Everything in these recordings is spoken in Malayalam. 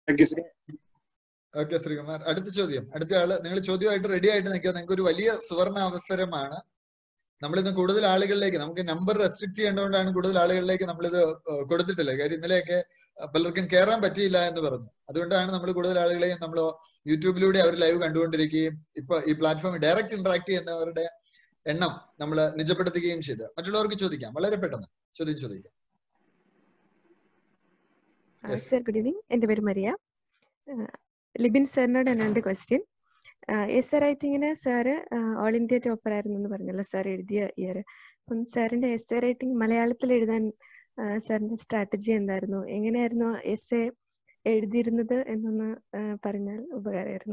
Thank you Sri okay Sreekumar അടുത്ത ചോദ്യം അടുത്ത ആള് നിങ്ങൾ ചോദ്യമായിട്ട് റെഡി ആയിട്ട് നിൽക്കുക നിങ്ങൾക്ക് ഒരു വലിയ സുവർണ അവസരമാണ് നമ്മളിന്ന് കൂടുതൽ ആളുകളിലേക്ക് നമുക്ക് നമ്പർ റെസ്ട്രിക്ട് ചെയ്യേണ്ടതുകൊണ്ടാണ് കൂടുതൽ ആളുകളിലേക്ക് നമ്മളിത് ഏഹ് കൊടുത്തിട്ടില്ല കാര്യം ഇന്നലെയൊക്കെ പലർക്കും കയറാൻ പറ്റിയില്ല എന്ന് പറഞ്ഞു അതുകൊണ്ടാണ് നമ്മൾ കൂടുതൽ ആളുകളെയും നമ്മൾ യൂട്യൂബിലൂടെ അവർ ലൈവ് കണ്ടുകൊണ്ടിരിക്കുകയും ഇപ്പൊ ഈ പ്ലാറ്റ്ഫോമിൽ ഡയറക്റ്റ് ഇന്ററാക്ട് ചെയ്യുന്നവരുടെ എണ്ണം നമ്മൾ നിജപ്പെടുത്തുകയും ചെയ്ത് മറ്റുള്ളവർക്ക് ചോദിക്കാം വളരെ പെട്ടെന്ന് ചോദ്യം ചോദിക്കാം Yes. സർ ഗുഡ് ഈവനിങ് എൻ്റെ പേര് മരിയ ലിബിൻ സാറിനോടാണ് എൻ്റെ ക്വസ്റ്റ്യൻ എസ് ആർ റൈറ്റിങ്ങിന് സാറ് ഓൾ ഇന്ത്യ ടോപ്പർ ആയിരുന്നു എന്ന് പറഞ്ഞല്ലോ സാർ എഴുതിയ ഇയർ അപ്പം സാറിൻ്റെ എസ് എ റൈറ്റിംഗ് മലയാളത്തിൽ എഴുതാൻ സാറിൻ്റെ സ്ട്രാറ്റജി എന്തായിരുന്നു എങ്ങനെയായിരുന്നു എസ് എ എഴുതിയിരുന്നത് എന്നൊന്ന് ആ, പറഞ്ഞാൽ ഉപകാരമായിരുന്നു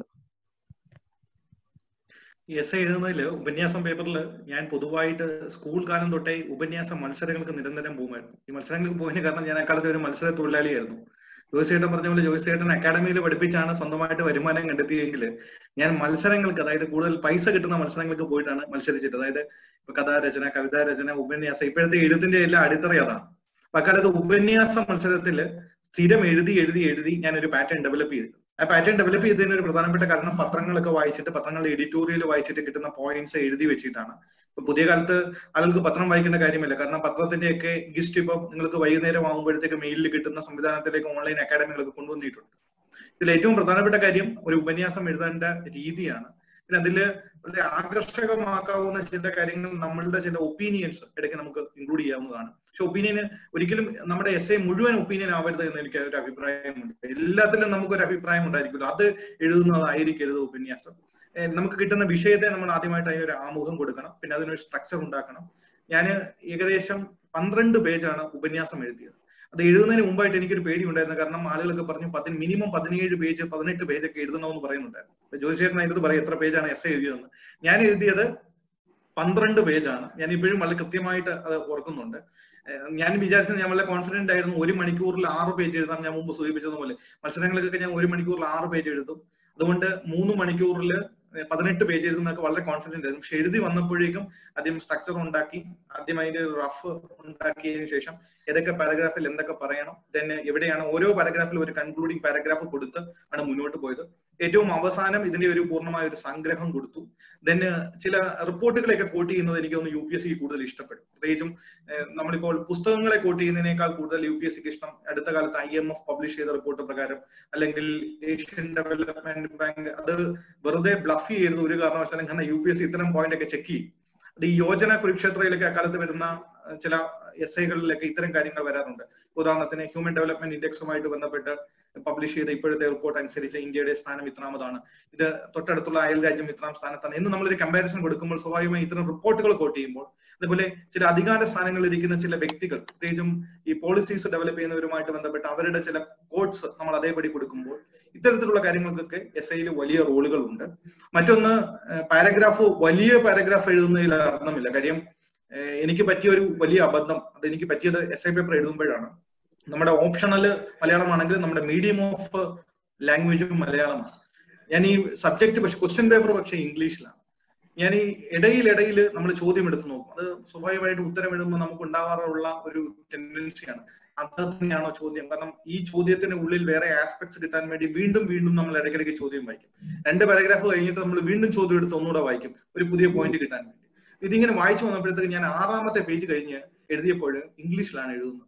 എസ് എ എഴുതുന്നതിൽ ഉപന്യാസം പേപ്പറിൽ ഞാൻ പൊതുവായിട്ട് സ്കൂൾ കാലം തൊട്ടേ ഉപന്യാസ മത്സരങ്ങൾക്ക് നിരന്തരം പോകുമായിരുന്നു ഈ മത്സരങ്ങൾക്ക് പോയതിന് കാരണം ഞാൻ അക്കാലത്ത് ഒരു മത്സര തൊഴിലാളിയായിരുന്നു ജോയിസേട്ടൻ പറഞ്ഞ പോലെ ജോയിസേട്ടൻ അക്കാഡമിയിൽ പഠിപ്പിച്ചാണ് സ്വന്തമായിട്ട് വരുമാനം കണ്ടെത്തിയെങ്കിൽ ഞാൻ മത്സരങ്ങൾക്ക് അതായത് കൂടുതൽ പൈസ കിട്ടുന്ന മത്സരങ്ങൾക്ക് പോയിട്ടാണ് മത്സരിച്ചത് അതായത് ഇപ്പൊ കഥാരചന കവിതാരചന ഉപന്യാസം ഇപ്പോഴത്തെ എഴുത്തിന്റെ എല്ലാ അടിത്തറ അതാണ് അപ്പൊ അക്കാലത്ത് ഉപന്യാസ മത്സരത്തിൽ സ്ഥിരം എഴുതി എഴുതി എഴുതി ഞാൻ ഒരു പാറ്റേൺ ഡെവലപ്പ് ചെയ്തു ആ പാറ്റേൺ ഡെവലപ്പ് ചെയ്തതിന് ഒരു പ്രധാനപ്പെട്ട കാരണം പത്രങ്ങളൊക്കെ വായിച്ചിട്ട് പത്രങ്ങളുടെ എഡിറ്റോറിയൽ വായിച്ചിട്ട് കിട്ടുന്ന പോയിന്റ്സ് എഴുതി വെച്ചിട്ടാണ് ഇപ്പൊ പുതിയ കാലത്ത് ആളുകൾക്ക് പത്രം വായിക്കേണ്ട കാര്യമില്ല കാരണം പത്രത്തിന്റെയൊക്കെ ഗിസ്റ്റ് ഇപ്പം നിങ്ങൾക്ക് വൈകുന്നേരം ആകുമ്പോഴത്തേക്ക് മെയിലിൽ കിട്ടുന്ന സംവിധാനത്തിലേക്ക് ഓൺലൈൻ അക്കാഡമികളൊക്കെ കൊണ്ടുവന്നിട്ടുണ്ട് ഇതിൽ ഏറ്റവും പ്രധാനപ്പെട്ട കാര്യം ഒരു ഉപന്യാസം എഴുതേണ്ട രീതിയാണ് പിന്നെ അതിൽ വളരെ ആകർഷകമാക്കാവുന്ന ചില കാര്യങ്ങൾ നമ്മളുടെ ചില ഒപ്പീനിയൻസ് ഇടയ്ക്ക് നമുക്ക് ഇൻക്ലൂഡ് ചെയ്യാവുന്നതാണ് പക്ഷെ ഒപ്പീനിയന് ഒരിക്കലും നമ്മുടെ എസ് എ മുഴുവൻ ഒപ്പീനിയൻ ആവരുത് എന്ന് എനിക്ക് ഒരു അഭിപ്രായമുണ്ട് എല്ലാത്തിലും നമുക്കൊരു അഭിപ്രായം ഉണ്ടായിരിക്കുമല്ലോ അത് എഴുതുന്നതായിരിക്കരുത് ഉപന്യാസം ഏഹ് നമുക്ക് കിട്ടുന്ന വിഷയത്തെ നമ്മൾ ആദ്യമായിട്ട് അതിനൊരു ആമുഖം കൊടുക്കണം പിന്നെ അതിനൊരു സ്ട്രക്ചർ ഉണ്ടാക്കണം ഞാൻ ഏകദേശം പന്ത്രണ്ട് പേജാണ് ഉപന്യാസം എഴുതിയത് അത് എഴുതുന്നതിന് മുമ്പായിട്ട് എനിക്കൊരു പേടി ഉണ്ടായിരുന്നു കാരണം ആളുകളൊക്കെ പറഞ്ഞു പതി മിനിമം പതിനേഴ് പേജ് പതിനെട്ട് പേജ് ഒക്കെ എഴുതണമെന്ന് പറയുന്നുണ്ടായിരുന്നു ജോസിയേട്ടൻ അതിനകത്ത് പറയും എത്ര പേജാണ് എസ് എഴുതിയതെന്ന് ഞാൻ എഴുതിയത് പന്ത്രണ്ട് പേജാണ് ഞാൻ ഇപ്പോഴും വളരെ കൃത്യമായിട്ട് അത് ഓർക്കുന്നുണ്ട് ഏഹ് ഞാൻ വിചാരിച്ചത് ഞാൻ വളരെ കോൺഫിഡന്റ് ആയിരുന്നു ഒരു മണിക്കൂറിൽ ആറ് പേജ് എഴുതാം ഞാൻ മുമ്പ് സൂചിപ്പിച്ചതുപോലെ മത്സരങ്ങൾക്കൊക്കെ ഞാൻ ഒരു മണിക്കൂറിൽ ആറ് പേജ് എഴുതും അതുകൊണ്ട് മൂന്ന് മണിക്കൂറിൽ പതിനെട്ട് പേജ് എഴുതുന്നതൊക്കെ വളരെ കോൺഫിഡന്റ് ആയിരുന്നു പക്ഷെ എഴുതി വന്നപ്പോഴേക്കും ആദ്യം സ്ട്രക്ചർ ഉണ്ടാക്കി ആദ്യം അതിന്റെ റഫ് ഉണ്ടാക്കിയതിനു ശേഷം ഏതൊക്കെ പാരഗ്രാഫിൽ എന്തൊക്കെ പറയണം ദെൻ എവിടെയാണ് ഓരോ പാരഗ്രാഫിലും ഒരു കൺക്ലൂഡിംഗ് പാരഗ്രാഫ് കൊടുത്ത് ആണ് മുന്നോട്ട് പോയത് ഏറ്റവും അവസാനം ഇതിന്റെ ഒരു പൂർണ്ണമായ ഒരു സംഗ്രഹം കൊടുത്തു ദെൻ ചില റിപ്പോർട്ടുകളെയൊക്കെ കോട്ട് ചെയ്യുന്നത് എനിക്ക് തോന്നുന്നു യു പി എസ് സിക്ക് കൂടുതൽ ഇഷ്ടപ്പെടും പ്രത്യേകിച്ചും ഏഹ് നമ്മളിപ്പോൾ പുസ്തകങ്ങളെ കോട്ട് ചെയ്യുന്നതിനേക്കാൾ കൂടുതൽ യു പി എസ് സിക്ക് ഇഷ്ടം അടുത്ത കാലത്ത് ഐ എം എഫ് പബ്ലിഷ് ചെയ്ത റിപ്പോർട്ട് പ്രകാരം അല്ലെങ്കിൽ ഏഷ്യൻ ഡെവലപ്മെന്റ് ബാങ്ക് അത് വെറുതെ ബ്ലഫ് ചെയ്യരുത് ഒരു കാരണവശാലും കാരണം യു പി എസ് സി ഇത്തരം പോയിന്റ് ഒക്കെ ചെക്ക് ചെയ്യും അത് ഈ യോജന കുരുക്ഷേത്രയിലൊക്കെ അക്കാലത്ത് വരുന്ന അഹ് ചില എസ് ഐകളിലൊക്കെ ഇത്തരം കാര്യങ്ങൾ വരാറുണ്ട് ഉദാഹരണത്തിന് ഹ്യൂമൻ ഡെവലപ്മെന്റ് ഇൻഡെക്സുമായിട്ട് ബന്ധപ്പെട്ട് പബ്ലിഷ് ചെയ്ത ഇപ്പോഴത്തെ റിപ്പോർട്ട് അനുസരിച്ച് ഇന്ത്യയുടെ സ്ഥാനം ഇത്രാമതാണ് ഇത് തൊട്ടടുത്തുള്ള അയൽ രാജ്യം ഇത്രാം സ്ഥാനത്താണ് എന്ന് നമ്മളൊരു കമ്പാരിസൺ കൊടുക്കുമ്പോൾ സ്വാഭാവികമായി ഇത്തരം റിപ്പോർട്ടുകൾ കോട്ട് ചെയ്യുമ്പോൾ അതുപോലെ ചില അധികാര സ്ഥാനങ്ങളിൽ ഇരിക്കുന്ന ചില വ്യക്തികൾ പ്രത്യേകിച്ചും ഈ പോളിസീസ് ഡെവലപ്പ് ചെയ്യുന്നവരുമായിട്ട് ബന്ധപ്പെട്ട് അവരുടെ ചില കോഡ്സ് നമ്മൾ അതേപടി കൊടുക്കുമ്പോൾ ഇത്തരത്തിലുള്ള കാര്യങ്ങൾക്കൊക്കെ എസ് ഐയിൽ വലിയ റോളുകൾ ഉണ്ട് മറ്റൊന്ന് പാരഗ്രാഫ് വലിയ പാരഗ്രാഫ് എഴുതുന്നതിൽ അർത്ഥമില്ല കാര്യം ഏഹ് എനിക്ക് പറ്റിയ ഒരു വലിയ അബദ്ധം അത് എനിക്ക് പറ്റിയത് എസ് ഐ പേപ്പർ എഴുതുമ്പോഴാണ് നമ്മുടെ ഓപ്ഷണൽ മലയാളമാണെങ്കിൽ നമ്മുടെ മീഡിയം ഓഫ് ലാംഗ്വേജും മലയാളമാണ് ഞാൻ ഈ സബ്ജക്ട് പക്ഷെ ക്വസ്റ്റ്യൻ പേപ്പർ പക്ഷെ ഇംഗ്ലീഷിലാണ് ഞാൻ ഈ ഇടയിൽ ഇടയിൽ നമ്മൾ ചോദ്യം എടുത്തു നോക്കും അത് സ്വാഭാവികമായിട്ട് ഉത്തരം എഴുതുമ്പോൾ നമുക്ക് ഉണ്ടാവാറുള്ള ഒരു ടെൻഡൻസിയാണ് അത് തന്നെയാണോ ചോദ്യം കാരണം ഈ ചോദ്യത്തിന് ഉള്ളിൽ വേറെ ആസ്പെക്ട്സ് കിട്ടാൻ വേണ്ടി വീണ്ടും വീണ്ടും നമ്മൾ ഇടയ്ക്കിടയ്ക്ക് ചോദ്യം വായിക്കും രണ്ട് പാരഗ്രാഫ് കഴിഞ്ഞിട്ട് നമ്മൾ വീണ്ടും ചോദ്യം എടുത്ത് ഒന്നുകൂടെ വായിക്കും ഒരു പുതിയ പോയിന്റ് കിട്ടാൻ വേണ്ടി ഇതിങ്ങനെ വായിച്ചു വന്നപ്പോഴത്തേക്ക് ഞാൻ ആറാമത്തെ പേജ് കഴിഞ്ഞ് എഴുതിയപ്പോൾ ഇംഗ്ലീഷിലാണ് എഴുതുന്നത്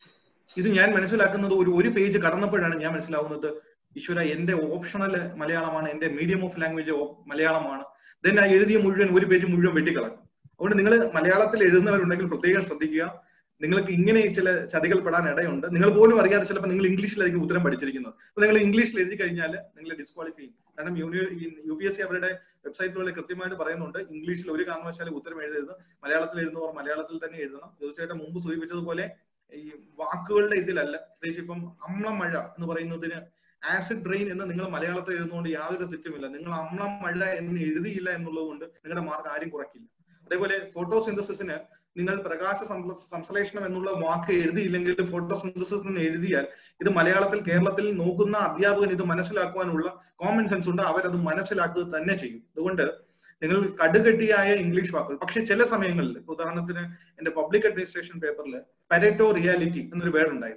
ഇത് ഞാൻ മനസ്സിലാക്കുന്നത് ഒരു ഒരു പേജ് കടന്നപ്പോഴാണ് ഞാൻ മനസ്സിലാവുന്നത് ഈശ്വര എന്റെ ഓപ്ഷണൽ മലയാളമാണ് എന്റെ മീഡിയം ഓഫ് ലാംഗ്വേജ് മലയാളമാണ് ദെൻ ആ എഴുതിയ മുഴുവൻ ഒരു പേജ് മുഴുവൻ വെട്ടിക്കളഞ്ഞു അതുകൊണ്ട് നിങ്ങൾ മലയാളത്തിൽ എഴുതുന്നവരുണ്ടെങ്കിൽ പ്രത്യേകം ശ്രദ്ധിക്കുക നിങ്ങൾക്ക് ഇങ്ങനെ ചില ചതികൾ പെടാൻ ഇടയുണ്ട് നിങ്ങൾ പോലും അറിയാതെ ചിലപ്പോൾ നിങ്ങൾ ഇംഗ്ലീഷിലായിരിക്കും ഉത്തരം പഠിച്ചിരിക്കുന്നത് അപ്പൊ നിങ്ങൾ ഇംഗ്ലീഷിൽ എഴുതി കഴിഞ്ഞാൽ നിങ്ങൾ ഡിസ്ക്വാളിഫൈ ചെയ്യും കാരണം യു പി എസ് സി അവരുടെ വെബ്സൈറ്റിലുള്ള കൃത്യമായിട്ട് പറയുന്നുണ്ട് ഇംഗ്ലീഷിൽ ഒരു കാരണവശാലും ഉത്തരം എഴുതരുത് മലയാളത്തിൽ എഴുതുന്നവർ മലയാളത്തിൽ തന്നെ എഴുതണം തീർച്ചയായിട്ടും മുമ്പ് സൂചിപ്പിച്ചതുപോലെ ഈ വാക്കുകളുടെ ഇതിലല്ല പ്രത്യേകിച്ച് ഇപ്പം അമ്ലമഴ എന്ന് പറയുന്നതിന് ആസിഡ് റെയിൻ എന്ന് നിങ്ങൾ മലയാളത്തിൽ എഴുതുന്നതുകൊണ്ട് യാതൊരു തെറ്റുമില്ല നിങ്ങൾ അമ്ലം മഴ എന്ന് എഴുതിയില്ല എന്നുള്ളത് കൊണ്ട് നിങ്ങളുടെ മാർക്ക് ആരും കുറയ്ക്കില്ല അതേപോലെ ഫോട്ടോസിന്തസിന് നിങ്ങൾ പ്രകാശ സംശ്ലേഷണം എന്നുള്ള വാക്ക് എഴുതിയില്ലെങ്കിൽ ഫോട്ടോസിന്തസിസ് എന്ന് എഴുതിയാൽ ഇത് മലയാളത്തിൽ കേരളത്തിൽ നോക്കുന്ന അധ്യാപകൻ ഇത് മനസ്സിലാക്കുവാനുള്ള കോമൺ സെൻസ് ഉണ്ട് അവരത് മനസ്സിലാക്കുക തന്നെ ചെയ്യും അതുകൊണ്ട് നിങ്ങൾ കടുകട്ടിയായ ഇംഗ്ലീഷ് വാക്കുകൾ പക്ഷെ ചില സമയങ്ങളിൽ ഉദാഹരണത്തിന് എന്റെ പബ്ലിക് അഡ്മിനിസ്ട്രേഷൻ പേപ്പറിൽ പരേറ്റോ റിയാലിറ്റി എന്നൊരു വേർഡ് ഉണ്ടായിരുന്നു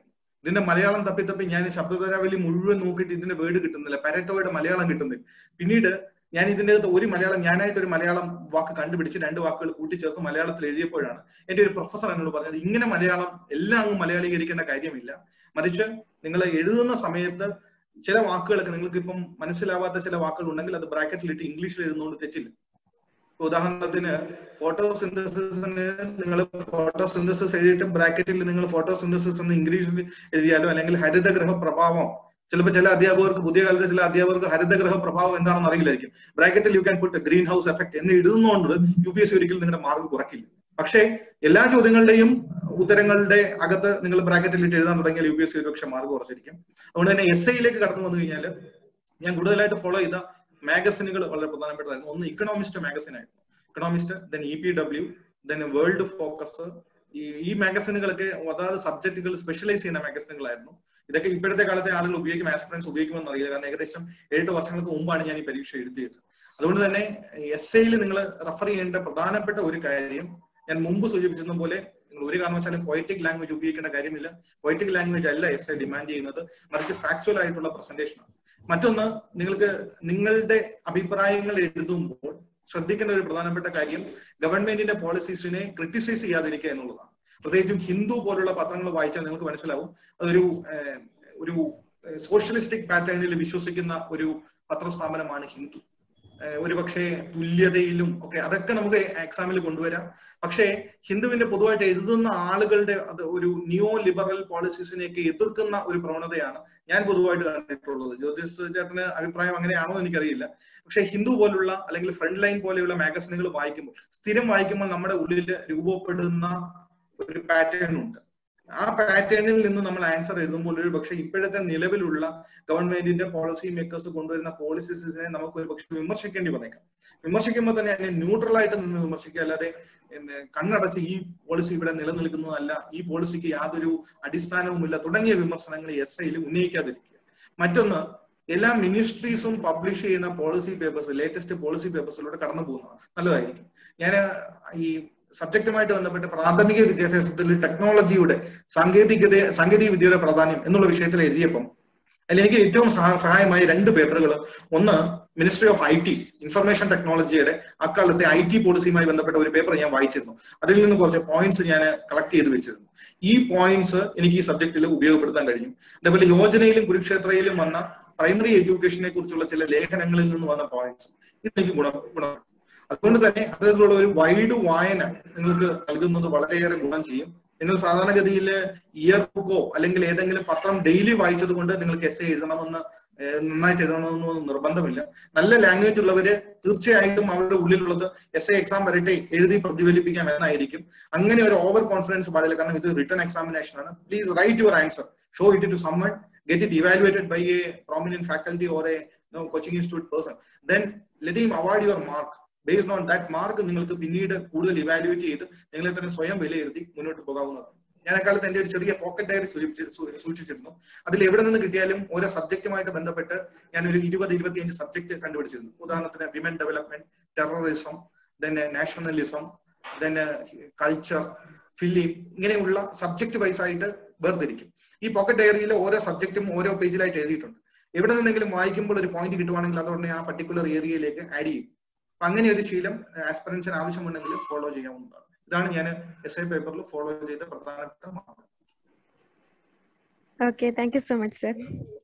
ഇതിന്റെ മലയാളം തപ്പി തപ്പി ഞാൻ ശബ്ദധാരാവലി മുഴുവൻ നോക്കിയിട്ട് ഇതിന്റെ വേർഡ് കിട്ടുന്നില്ല പരറ്റോയുടെ മലയാളം കിട്ടുന്നില്ല പിന്നീട് ഞാൻ ഇതിന്റെ അകത്ത് ഒരു മലയാളം ഞാനായിട്ട് ഒരു മലയാളം വാക്ക് കണ്ടുപിടിച്ച് രണ്ട് വാക്കുകൾ കൂട്ടിച്ചേർത്ത് മലയാളത്തിൽ എഴുതിയപ്പോഴാണ് എന്റെ ഒരു പ്രൊഫസർ എന്നോട് പറഞ്ഞത് ഇങ്ങനെ മലയാളം എല്ലാം അങ്ങ് മലയാളീകരിക്കേണ്ട കാര്യമില്ല മറിച്ച് നിങ്ങൾ എഴുതുന്ന സമയത്ത് ചില വാക്കുകളൊക്കെ നിങ്ങൾക്ക് ഇപ്പം മനസ്സിലാവാത്ത ചില വാക്കുകൾ ഉണ്ടെങ്കിൽ അത് ബ്രാക്കറ്റിലിട്ട് ഇംഗ്ലീഷിൽ എഴുതുന്നതുകൊണ്ട് തെറ്റില്ല ഉദാഹരണത്തിന് ഫോട്ടോസിന്തസിന് നിങ്ങൾ ഫോട്ടോസിന്തസിസ് എഴുതിയിട്ട് ബ്രാക്കറ്റിൽ നിങ്ങൾ ഫോട്ടോസിന്തസിസ് എന്ന് ഇംഗ്ലീഷിൽ എഴുതിയാലോ അല്ലെങ്കിൽ ഹരിതഗ്രഹ പ്രഭാവം ചിലപ്പോൾ ചില അധ്യാപകർക്ക് പുതിയ കാലത്ത് ചില അധ്യാപകർക്ക് ഹരിതഗ്രഹ പ്രഭാവം എന്താണെന്ന് അറിയില്ലായിരിക്കും ബ്രാക്കറ്റിൽ you can put greenhouse effect എന്ന് എഴുതുന്നതുകൊണ്ട് യു പി എസ് സി ഒരിക്കലും നിങ്ങളുടെ മാർക്ക് കുറയ്ക്കില്ല പക്ഷേ എല്ലാ ചോദ്യങ്ങളുടെയും ഉത്തരങ്ങളുടെ അകത്ത് നിങ്ങൾ ബ്രാക്കറ്റിൽ ഇട്ട് എഴുതാൻ തുടങ്ങിയാൽ യു പി എസ് സി ഒരുപക്ഷെ മാർക്ക് കുറച്ചിരിക്കും അതുകൊണ്ട് തന്നെ എസ് ഐയിലേക്ക് കടന്നു വന്നു കഴിഞ്ഞാൽ ഞാൻ കൂടുതലായിട്ട് ഫോളോ ചെയ്ത മാഗസിനുകൾ വളരെ പ്രധാനപ്പെട്ടതായിരുന്നു ഒന്ന് ഇക്കണോമിസ്റ്റ് മാഗസിൻ ആയിരുന്നു Economist then E P W then world focus ഈ ഈ മാഗസിനുകളൊക്കെ അതാത് സബ്ജക്റ്റുകൾ സ്പെഷ്യലൈസ് ചെയ്യുന്ന മാഗസിനുകളായിരുന്നു ഇതൊക്കെ ഇപ്പോഴത്തെ കാലത്തെ ആളുകൾ ഉപയോഗിക്കും ആസ്പിറൻസ് ഉപയോഗിക്കുമെന്ന് അറിയില്ല കാരണം ഏകദേശം എട്ട് വർഷങ്ങൾക്ക് മുമ്പാണ് ഞാൻ ഈ പരീക്ഷ എഴുതിയത് അതുകൊണ്ട് തന്നെ എസ് ഐയിൽ നിങ്ങൾ റെഫർ ചെയ്യേണ്ട പ്രധാനപ്പെട്ട ഒരു കാര്യം ഞാൻ മുമ്പ് സൂചിപ്പിച്ചിരുന്ന പോലെ നിങ്ങൾ ഒരു കാരണവശാലും പൊയറ്റിക് ലാംഗ്വേജ് ഉപയോഗിക്കേണ്ട കാര്യമില്ല പൊയറ്റിക് ലാംഗ്വേജ് അല്ല എസ് ഐ ഡിമാൻഡ് ചെയ്യുന്നത് മറിച്ച് ഫാക്ച്വൽ ആയിട്ടുള്ള പ്രസന്റേഷൻ ആണ് മറ്റൊന്ന് നിങ്ങൾക്ക് നിങ്ങളുടെ അഭിപ്രായങ്ങൾ എഴുതുമ്പോൾ ശ്രദ്ധിക്കേണ്ട ഒരു പ്രധാനപ്പെട്ട കാര്യം ഗവൺമെന്റിന്റെ പോളിസീസിനെ ക്രിട്ടിസൈസ് ചെയ്യാതിരിക്കുക എന്നുള്ളതാണ് പ്രത്യേകിച്ചും ഹിന്ദു പോലുള്ള പത്രങ്ങൾ വായിച്ചാൽ നിങ്ങൾക്ക് മനസ്സിലാവും അതൊരു ഒരു സോഷ്യലിസ്റ്റിക് പാറ്റേണിൽ വിശ്വസിക്കുന്ന ഒരു പത്രസ്ഥാപനമാണ് ഹിന്ദു ഒരുപക്ഷെ തുല്യതയിലും ഒക്കെ അതൊക്കെ നമുക്ക് എക്സാമിൽ കൊണ്ടുവരാം പക്ഷേ ഹിന്ദുവിന്റെ പൊതുവായിട്ട് എഴുതുന്ന ആളുകളുടെ അത് ഒരു നിയോ ലിബറൽ പോളിസീസിനെയൊക്കെ എതിർക്കുന്ന ഒരു പ്രവണതയാണ് ഞാൻ പൊതുവായിട്ട് കണ്ടിട്ടുള്ളത് ജ്യോതിഷ് ചേട്ടന് അഭിപ്രായം അങ്ങനെയാണോ എനിക്കറിയില്ല പക്ഷെ ഹിന്ദു പോലുള്ള അല്ലെങ്കിൽ ഫ്രണ്ട് ലൈൻ പോലെയുള്ള മാഗസിനുകൾ വായിക്കുമ്പോൾ സ്ഥിരം വായിക്കുമ്പോൾ നമ്മുടെ ഉള്ളിൽ രൂപപ്പെടുന്ന ഒരു പാറ്റേൺ ഉണ്ട് ആ പാറ്റേണിൽ നിന്ന് നമ്മൾ ആൻസർ എഴുതുമ്പോൾ ഒരു പക്ഷെ ഇപ്പോഴത്തെ നിലവിലുള്ള ഗവൺമെന്റിന്റെ പോളിസി മേക്കേഴ്സ് കൊണ്ടുവരുന്ന പോളിസീസിനെ നമുക്ക് ഒരു പക്ഷെ വിമർശിക്കേണ്ടി വന്നേക്കാം വിമർശിക്കുമ്പോൾ തന്നെ അതിനെ ന്യൂട്രൽ ആയിട്ട് നിന്ന് വിമർശിക്കുക അല്ലാതെ കണ്ണടച്ച് ഈ പോളിസി ഇവിടെ നിലനിൽക്കുന്നതല്ല ഈ പോളിസിക്ക് യാതൊരു അടിസ്ഥാനവുമില്ല തുടങ്ങിയ വിമർശനങ്ങൾ എസ് ഐയിൽ ഉന്നയിക്കാതിരിക്കുക മറ്റൊന്ന് എല്ലാ മിനിസ്ട്രീസും പബ്ലിഷ് ചെയ്യുന്ന പോളിസി പേപ്പേഴ്സ് ലേറ്റസ്റ്റ് പോളിസി പേപ്പേഴ്സിലൂടെ കടന്നു പോകുന്നതാണ് നല്ലതായിരിക്കും ഞാൻ ഈ സബ്ജക്റ്റുമായിട്ട് ബന്ധപ്പെട്ട് പ്രാഥമിക വിദ്യാഭ്യാസത്തിൽ ടെക്നോളജിയുടെ സാങ്കേതികത സാങ്കേതിക വിദ്യയുടെ പ്രാധാന്യം എന്നുള്ള വിഷയത്തിൽ എഴുതിയപ്പം അതിൽ എനിക്ക് ഏറ്റവും സഹായമായ രണ്ട് പേപ്പറുകൾ ഒന്ന് ministry of I T information ടെക്നോളജിയുടെ അക്കാലത്തെ ഐ ടി പോളിസിയുമായി ബന്ധപ്പെട്ട ഒരു പേപ്പർ ഞാൻ വായിച്ചിരുന്നു അതിൽ നിന്ന് കുറച്ച് പോയിന്റ്സ് ഞാൻ കളക്ട് ചെയ്ത് വെച്ചിരുന്നു ഈ പോയിന്റ്സ് എനിക്ക് ഈ സബ്ജക്റ്റിൽ ഉപയോഗപ്പെടുത്താൻ കഴിഞ്ഞു അതേപോലെ യോജനയിലും കുരുക്ഷേത്രയിലും വന്ന പ്രൈമറി എഡ്യൂക്കേഷനെ കുറിച്ചുള്ള ചില ലേഖനങ്ങളിൽ നിന്ന് വന്ന പോയിന്റ്സ് ഇത് എനിക്ക് ഗുണം ഗുണം അതുകൊണ്ട് തന്നെ അത്തരത്തിലുള്ള ഒരു വൈഡ് വായന നിങ്ങൾക്ക് നൽകുന്നത് വളരെയേറെ ഗുണം ചെയ്യും നിങ്ങൾ സാധാരണഗതിയിൽ ഇയർ ബുക്കോ അല്ലെങ്കിൽ ഏതെങ്കിലും പത്രം ഡെയിലി വായിച്ചത് കൊണ്ട് നിങ്ങൾക്ക് എസ് എ എഴുതണമെന്ന് നന്നായിട്ട് എഴുതണമെന്ന് നിർബന്ധമില്ല നല്ല ലാംഗ്വേജ് ഉള്ളവര് തീർച്ചയായിട്ടും അവരുടെ ഉള്ളിലുള്ളത് എസ് എ എക്സാം വരട്ടെ എഴുതി പ്രതിഫലിപ്പിക്കാം എന്നായിരിക്കും അങ്ങനെ ഒരു ഓവർ കോൺഫിഡൻസ് പാടില്ല കാരണം ഇത് റിട്ടേൺ എക്സാമിനേഷൻ ആണ് please write your answer show it to someone get it evaluated by a prominent faculty or a you know, coaching institute person then let him award your mark based on that mark നിങ്ങൾക്ക് പിന്നീട് കൂടുതൽ ഇവാലുവേറ്റ് ചെയ്ത് നിങ്ങളെ തന്നെ സ്വയം വിലയിരുത്തി മുന്നോട്ട് പോകാവുന്നതാണ് ഞാൻ അക്കാലത്ത് എന്റെ ഒരു ചെറിയ പോക്കറ്റ് ഡയറി സൂക്ഷിച്ചിരുന്നു അതിൽ എവിടെ നിന്ന് കിട്ടിയാലും ഓരോ സബ്ജക്റ്റുമായിട്ട് ബന്ധപ്പെട്ട് ഞാൻ ഒരു ഇരുപത് ഇരുപത്തിയഞ്ച് സബ്ജക്ട് കണ്ടുപിടിച്ചിരുന്നു ഉദാഹരണത്തിന് women development terrorism then nationalism then culture film ഇങ്ങനെയുള്ള സബ്ജക്ട് വൈസ് ആയിട്ട് വേർതിരിക്കും ഈ പോക്കറ്റ് ഡയറിയിൽ ഓരോ സബ്ജക്റ്റും ഓരോ പേജിലായിട്ട് എഴുതിയിട്ടുണ്ട് എവിടെ നിന്നെങ്കിലും വായിക്കുമ്പോൾ ഒരു പോയിന്റ് കിട്ടുവാണെങ്കിൽ അതോടെ ആ പർട്ടിക്കുലർ ഏരിയയിലേക്ക് ആഡ് ചെയ്യും അപ്പൊ അങ്ങനെ ഒരു ശീലം ആസ്പിറൻസിന് ആവശ്യമുണ്ടെങ്കിൽ ഫോളോ ചെയ്യാവുന്നതാണ് ഇതാണ് ഞാൻ എസ് ഐ പേപ്പറിൽ ഫോളോ ചെയ്ത പ്രധാനപ്പെട്ട മാർഗം Okay, thank you so much, sir.